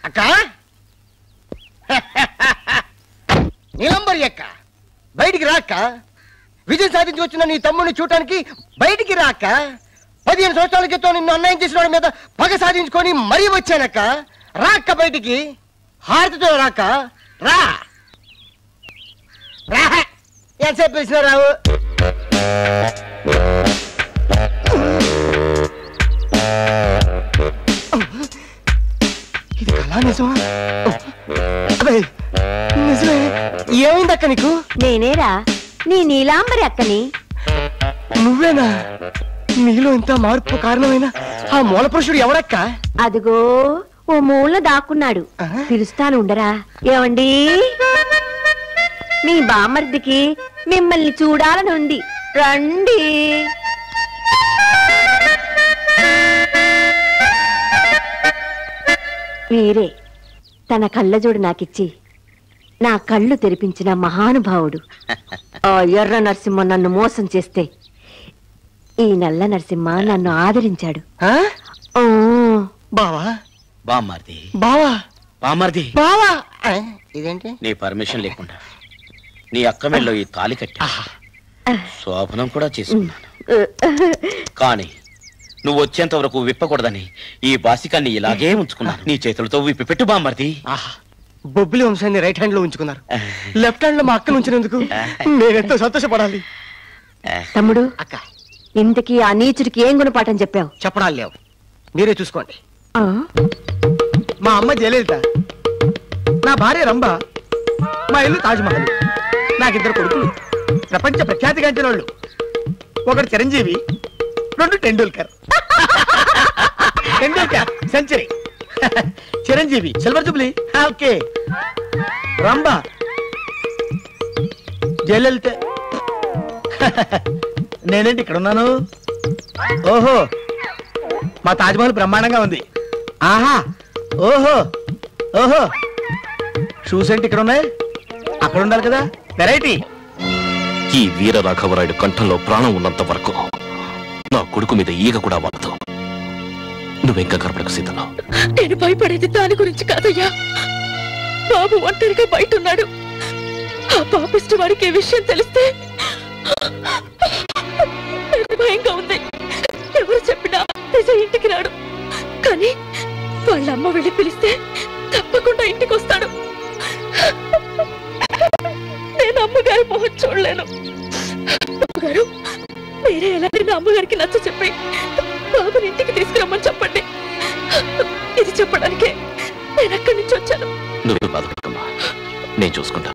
అక్క నీలంబరి అక్క బయటికి రాక్క విజయం సాధించి వచ్చిన నీ తమ్ముడిని చూడటానికి బయటికి రాక్క పదిహేను సంవత్సరాల క్రితం నిన్ను అన్యాయం చేసిన వాడి మీద పగ సాధించుకొని మరీ వచ్చానక్క రాక్క బయటికి హారతితో రాక్క రా రా ఎంతసేపు పిలిచినా రావు ఇది కళా నిజమా అబ్బే, నిజమే ఏమైందక్క నీకు నేనేరా నీ నీలాంబరి అక్కని నువ్వేనా నీలో ఇంత మార్పు కారణమైన ఆ మూల పురుషుడు ఎవడక్క అదిగో ఓ మూల దాక్కున్నాడు ఆహా. పిలుస్తాను ఉండరా ఏమండి మీ బామర్దికి మిమ్మల్ని చూడాలని ఉంది రండి మీరే తన కళ్ళజోడు నాకిచ్చి నా కళ్ళు తెరిపించిన మహానుభావుడు ఆ ఎర్ర నరసింహ నన్ను మోసం చేస్తే ఈ నల్ల నరసింహ నన్ను ఆదరించాడు ఆ? ఓ బావా బామ్మార్ది బావా బామ్మార్ది బావా ఆ, ఇదేంటి నీ పర్మిషన్ లేకుండా నీ అక్క మెళ్ళో ఈ తాలి కట్టా శోభనం కూడా చేసుకున్నాను కానీ నువ్వు వచ్చేంత వరకు విప్పకూడదని ఈ బాసికాన్ని ఇలాగే ఉంచుకున్నాను నీ చేతులతో విప్పి పెట్టు బామ్మర్ది ఆహా బొబ్బిలి వంశాన్ని రైట్ హ్యాండ్ లో ఉంచుకున్నారు లెఫ్ట్ హ్యాండ్ లో మా అక్కను ఉంచినందుకు నేనెంతో సంతోషపడాలి తమ్ముడు అక్క ఇంతకీ ఆ నీచుడికి ఏం గుణపాఠం చెప్పావు చెప్పడాలు లేవు మీరే చూసుకోండి ఆ? మా అమ్మ జయలలిత నా భార్య రంభ మా ఇల్లు తాజ్మహల్ నాకిద్దరు కొడుకులు ప్రపంచ ప్రఖ్యాతిగాంచిన వాళ్ళు ఒకడు చిరంజీవి రెండు Tendulkar Tendulkar century Chiranjeevi silver jubilee okay Rambha Jayalalithaa నేనేంటి ఇక్కడ ఉన్నాను ఓహో మా తాజ్మహల్ బ్రహ్మాండంగా ఉంది ఆహా ఓహో ఓహో షూస్ ఏంటి ఇక్కడ ఉన్నాయి అక్కడ ఉండాలి కదా వెరైటీ ఈ వీర రాఘవరాయుడు కంఠంలో ప్రాణం ఉన్నంత వరకు నా కొడుకు మీద ఈగ కూడా వాడదు నువ్వెంకా కనపడకు సీతను నేను భయపడేది దాని గురించి కాదయ్యా బాబు ఒంటరిగా బయట ఉన్నాడు ఆ పాపిష్టి వాడికి ఈ విషయం తెలిస్తే నాకు భయంగా ఉంది ఎవరు చెప్పినా నిజం ఇంటికి రాడు కానీ వాళ్ళ అమ్మ వెళ్ళి పిలిస్తే తప్పకుండా ఇంటికి వస్తాడు నేను అమ్మగారి మొహం చూడలేను అమ్మగారు మీరే ఎలాగైనా అమ్మగారికి నచ్చ చెప్పి బాబుని ఇంటికి తీసుకురమ్మని చెప్పండి ఇది చెప్పడానికే నేను అక్కడి నుంచి వచ్చాను నువ్వు బాధపడకమ్మా నేను చూసుకుంటా